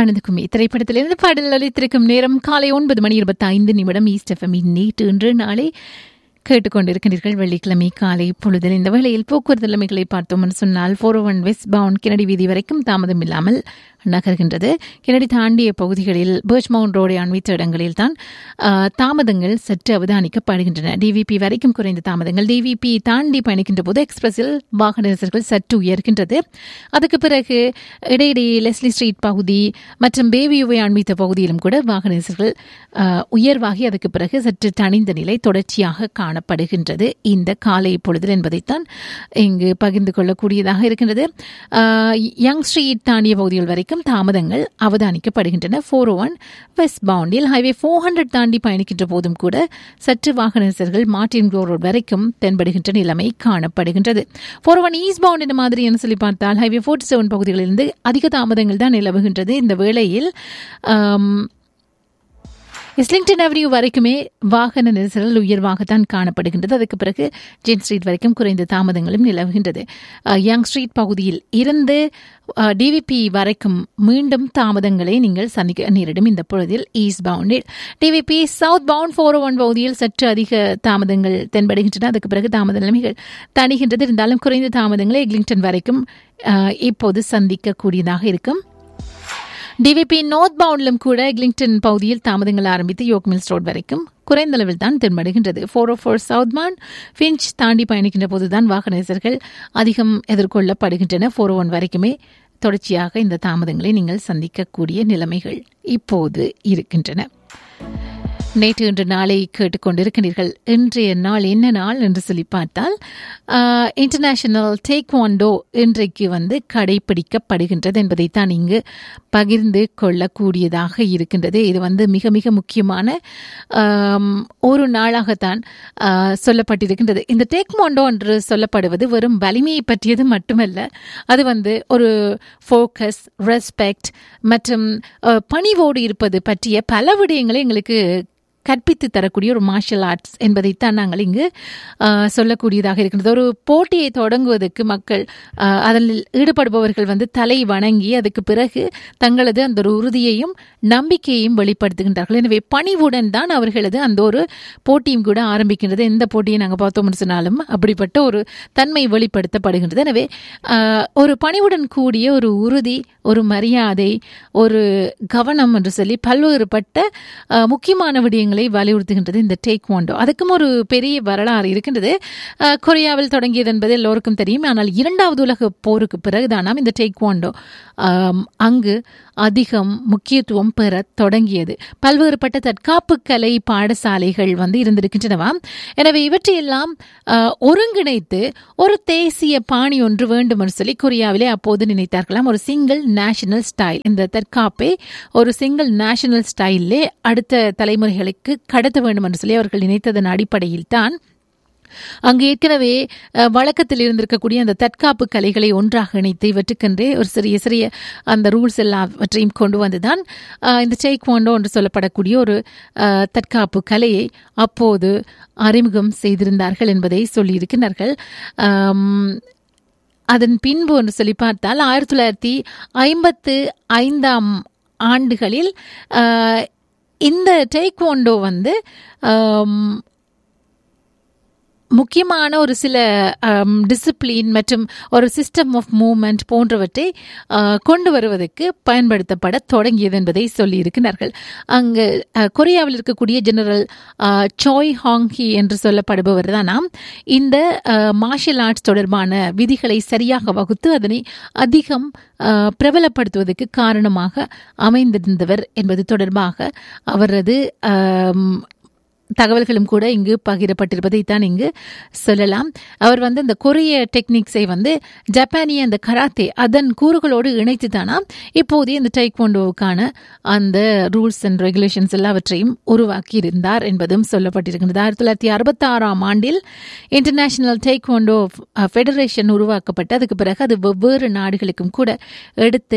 ஆனந்தகுமி திரைப்படத்திலிருந்து பாடல் அளித்திருக்கும் நேரம் காலை ஒன்பது மணி இருபத்தி ஐந்து நிமிடம் ஈஸ்ட் எஃப்எம் நேற்று இன்று நாளை கேட்டுக்கொண்டிருக்கிறீர்கள் வெள்ளிக்கிழமை காலை பொழுதில் இந்த வேளையில் போக்குவரத்து நிலைமைகளை பார்த்தோம் என்று சொன்னால் four one westbound Kennedy வீதி வரைக்கும் தாமதம் இல்லாமல் நகர்கின்றது கிணடி தாண்டிய பகுதிகளில் பர்ச் மவுண்ட் ரோடை அண்மித்த இடங்களில் தான் தாமதங்கள் சற்று அவதானிக்கப்படுகின்றன டிவிபி வரைக்கும் குறைந்த தாமதங்கள் டிவிபி தாண்டி பயணிக்கின்ற போது எக்ஸ்பிரஸில் வாகன நெரிசல்கள் சற்று உயர்கின்றது அதுக்கு பிறகு இடையிடையே லெஸ்லி ஸ்ட்ரீட் பகுதி மற்றும் பேவியூவை அண்மித்த பகுதியிலும் கூட வாகன நெரிசல்கள் உயர்வாகி அதுக்கு பிறகு சற்று தணிந்த நிலை தொடர்ச்சியாக காணப்படுகின்றது இந்த காலை பொழுதில் என்பதைத்தான் இங்கு பகிர்ந்து கொள்ளக்கூடியதாக இருக்கின்றது யங் ஸ்ட்ரீட் தாண்டிய பகுதிகள் வரைக்கும் தாமதங்கள் அவதானிக்கப்படுகின்றன ஃபோர் ஒன் வெஸ்ட் பவுண்டில் ஹைவே ஃபோர் ஹண்ட்ரட் தாண்டி பயணிக்கின்ற போதும் கூட சற்று வாகன நெரிசல்கள் மார்டின் க்ளோ ரோட் வரைக்கும் தென்படுகின்ற நிலைமை காணப்படுகின்றது ஃபோர் ஒன் ஈஸ்ட் பவுண்ட் இந்த மாதிரி என்ன சொல்லி பார்த்தால் ஹைவே ஃபோர்ட்டி செவன் பகுதிகளிலிருந்து அதிக தாமதங்கள் தான் நிலவுகின்றது இந்த வேளையில் இஸ்லிங்டன் அவென்யூ வரைக்குமே வாகன நெரிசல்கள் உயர்வாகத்தான் காணப்படுகின்றது அதுக்கு பிறகு ஜென் ஸ்ட்ரீட் வரைக்கும் குறைந்த தாமதங்களும் நிலவுகின்றது யங் ஸ்ட்ரீட் பகுதியில் இருந்து டிவிபி வரைக்கும் மீண்டும் தாமதங்களை நீங்கள் சந்திக்க நேரிடும் இந்த பொழுதில் ஈஸ்ட் பவுண்டில் DVP southbound four one பகுதியில் சற்று அதிக தாமதங்கள் தென்படுகின்றன அதுக்கு பிறகு தாமத நிலைமைகள் தணிகின்றது இருந்தாலும் குறைந்த தாமதங்களை எக்லிங்டன் வரைக்கும் இப்போது சந்திக்கக்கூடியதாக இருக்கும் டிவிபி நார்த் பவுண்டிலும் கூட எக்லிங்டன் பகுதியில் தாமதங்கள் ஆரம்பித்து யோக் மில்ஸ் ரோட் வரைக்கும் குறைந்த அளவில் தான் தென்படுகின்றது ஃபோர் ஓ ஃபோர் சவுத் மான் ஃபின்ச் தாண்டி பயணிக்கின்ற போதுதான் வாகன நெரிசல்கள் அதிகம் எதிர்கொள்ளப்படுகின்றன ஃபோர் ஒன் வரைக்குமே தொடர்ச்சியாக இந்த தாமதங்களை நீங்கள் சந்திக்கக்கூடிய நிலைமைகள் இப்போது இருக்கின்றன நேற்று இன்று நாளை கேட்டுக்கொண்டிருக்கிறீர்கள் இன்றைய நாள் என்ன நாள் என்று சொல்லி பார்த்தால் இன்டர்நேஷனல் டேக்வாண்டோ இன்றைக்கு வந்து கடைபிடிக்கப்படுகின்றது என்பதைத்தான் இங்கு பகிர்ந்து கொள்ளக்கூடியதாக இருக்கின்றது இது வந்து மிக மிக முக்கியமான ஒரு நாளாகத்தான் சொல்லப்பட்டிருக்கின்றது இந்த டேக்வாண்டோ என்று சொல்லப்படுவது வெறும் வலிமையை பற்றியது மட்டுமல்ல அது வந்து ஒரு ஃபோக்கஸ் ரெஸ்பெக்ட் மற்றும் பணிவோடு இருப்பது பற்றிய பல விடயங்களை எங்களுக்கு கற்பித்து தரக்கூடிய ஒரு மார்ஷல் ஆர்ட்ஸ் என்பதைத்தான் நாங்கள் இங்கு சொல்லக்கூடியதாக இருக்கின்றது ஒரு போட்டியை தொடங்குவதற்கு மக்கள் அதில் ஈடுபடுபவர்கள் வந்து தலை வணங்கி அதுக்கு பிறகு தங்களது அந்த ஒரு உறுதியையும் நம்பிக்கையையும் வெளிப்படுத்துகின்றார்கள் எனவே பணிவுடன் தான் அவர்களது அந்த ஒரு போட்டியும் கூட ஆரம்பிக்கின்றது எந்த போட்டியை நாங்கள் பார்த்தோம்னு சொன்னாலும் அப்படிப்பட்ட ஒரு தன்மை வெளிப்படுத்தப்படுகின்றது எனவே ஒரு பணிவுடன் கூடிய ஒரு உறுதி ஒரு மரியாதை ஒரு கவனம் என்று சொல்லி பல்வேறுபட்ட முக்கியமான விடயங்கள் விஷயங்களை வலியுறுத்துகின்றது இந்த டேக் வாண்டோ அதுக்கும் ஒரு பெரிய வரலாறு இருக்கின்றது கொரியாவில் தொடங்கியது என்பது எல்லோருக்கும் தெரியும் ஆனால் இரண்டாவது உலக போருக்கு பிறகுதானாம் இந்த டேக் வாண்டோ அங்கு அதிகம் முக்கியத்துவம் பெற தொடங்கியது பல்வேறுபட்ட தற்காப்பு கலை பாடசாலைகள் வந்து இருந்திருக்கின்றனவாம் எனவே இவற்றையெல்லாம் ஒருங்கிணைத்து ஒரு தேசிய பாணி ஒன்று வேண்டும் என்று சொல்லி கொரியாவிலே அப்போது நினைத்தார்களாம் ஒரு சிங்கிள் நேஷனல் ஸ்டைல் இந்த தற்காப்பை ஒரு சிங்கிள் நேஷனல் ஸ்டைலே அடுத்த தலைமுறைகளுக்கு கடத்த வேண்டும் என்று சொல்லி அவர்கள் நினைத்ததன் அடிப்படையில் தான் அங்கு ஏற்கனவே வழக்கத்தில் இருந்திருக்கக்கூடிய அந்த தற்காப்பு கலைகளை ஒன்றாக இணைத்து இவற்றுக்கென்றே ஒரு சிறிய சிறிய அந்த ரூல்ஸ் எல்லாவற்றையும் கொண்டு வந்துதான் இந்த செய்கோண்டோ என்று சொல்லப்படக்கூடிய ஒரு தற்காப்பு கலையை அப்போது அறிமுகம் செய்திருந்தார்கள் என்பதை சொல்லியிருக்கிறார்கள் அதன் பின்பு என்று சொல்லி பார்த்தால் ஆயிரத்தி தொள்ளாயிரத்தி ஐம்பத்து ஐந்தாம் ஆண்டுகளில் இந்த டேக்வாண்டோ வந்து முக்கியமான ஒரு சில டிசிப்ளின் மற்றும் ஒரு சிஸ்டம் ஆஃப் மூவ்மெண்ட் போன்றவற்றை கொண்டு வருவதற்கு பயன்படுத்தப்பட தொடங்கியது என்பதை சொல்லியிருக்கிறார்கள் அங்கு கொரியாவில் இருக்கக்கூடிய ஜெனரல் சோய் ஹாங்கி என்று சொல்லப்படுபவர் தானாம் இந்த மார்ஷியல் ஆர்ட்ஸ் தொடர்பான விதிகளை சரியாக வகுத்து அதனை அதிகம் பிரபலப்படுத்துவதற்கு காரணமாக அமைந்திருந்தவர் என்பது தொடர்பாக அவரது தகவல்களும் கூட இங்கு பகிரப்பட்டிருப்பதை தான் இங்கு சொல்லலாம் அவர் வந்து இந்த கொரிய டெக்னிக்ஸை வந்து ஜப்பானிய அந்த கராத்தே அதன் கூறுகளோடு இணைத்து தானா இப்போதைய இந்த டைக்வாண்டோவுக்கான அந்த ரூல்ஸ் அண்ட் ரெகுலேஷன்ஸ் எல்லாவற்றையும் உருவாக்கி இருந்தார் என்பதும் சொல்லப்பட்டிருக்கிறது ஆயிரத்தி தொள்ளாயிரத்தி அறுபத்தி ஆறாம் ஆண்டில் இன்டர்நேஷனல் டைக்வாண்டோ ஃபெடரேஷன் உருவாக்கப்பட்டு அதுக்கு பிறகு அது வெவ்வேறு நாடுகளுக்கும் கூட எடுத்து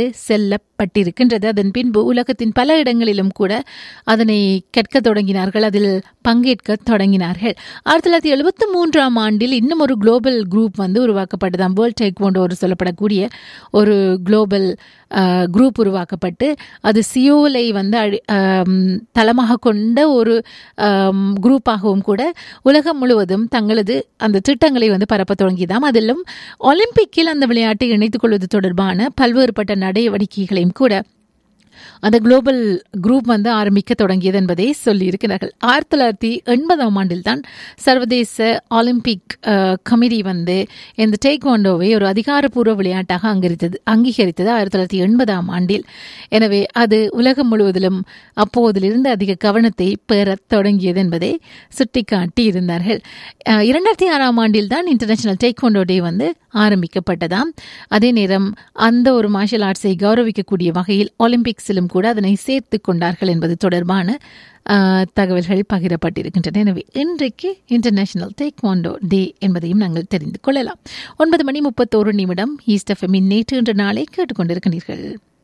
செல்லப்பட்டிருக்கின்றது அதன் பின்பு உலகத்தின் பல இடங்களிலும் கூட அதனை கற்க தொடங்கினார்கள் அதில் பங்கேற்க தொடங்கினார்கள் ஆயிரத்தி தொள்ளாயிரத்தி எழுபத்தி மூன்றாம் ஆண்டில் இன்னும் ஒரு குளோபல் குரூப் வந்து உருவாக்கப்பட்டதாம் வேர்ல்ட் டேக்வாண்டோ ஒரு சொல்லப்படக்கூடிய ஒரு குளோபல் குரூப் உருவாக்கப்பட்டு அது சியோலை வந்து அழி- ஆம், தளமாக கொண்ட ஒரு ஆம், குரூப்பாகவும் கூட உலகம் முழுவதும் தங்களது அந்த திட்டங்களை வந்து பரப்ப தொடங்கியதாம் அதிலும் ஒலிம்பிக்கில் அந்த விளையாட்டை இணைத்துக் கொள்வது தொடர்பான பல்வேறுபட்ட நடவடிக்கைகளையும் கூட அந்த குளோபல் குரூப் வந்து ஆரம்பிக்க தொடங்கியது என்பதை சொல்லியிருக்கிறார்கள் ஆயிரத்தி தொள்ளாயிரத்தி எண்பதாம் ஆண்டில் தான் சர்வதேச ஒலிம்பிக் கமிட்டி வந்து இந்த டேக்வாண்டோவை ஒரு அதிகாரப்பூர்வ விளையாட்டாக அங்கீகரித்தது அங்கீகரித்தது ஆயிரத்தி தொள்ளாயிரத்தி எண்பதாம் ஆண்டில் எனவே அது உலகம் முழுவதிலும் அப்போதிலிருந்து அதிக கவனத்தை பெறத் தொடங்கியது என்பதை சுட்டிக்காட்டி இருந்தார்கள் அஹ், இரண்டாயிரத்தி ஆறாம் ஆண்டில் தான் இன்டர்நேஷனல் டேக்வாண்டோ டே வந்து ஆரம்பிக்கப்பட்டதாம் அதே நேரம் அந்த ஒரு மார்ஷல் ஆர்ட்ஸை கௌரவிக்கக்கூடிய வகையில் ஒலிம்பிக்ஸிலும் கூட அதனை சேர்த்து கொண்டார்கள் என்பது தொடர்பான ஆஹ், தகவல்கள் பகிரப்பட்டிருக்கின்றன எனவே இன்றைக்கு இன்டர்நேஷனல் டேக்வாண்டோ டே என்பதையும் நாங்கள் தெரிந்து கொள்ளலாம் ஒன்பது மணி முப்பத்தோரு நிமிடம் ஈஸ்ட் எஃப்எம்மின் நேற்று என்ற நாளை கேட்டுக்கொண்டிருக்கிறீர்கள்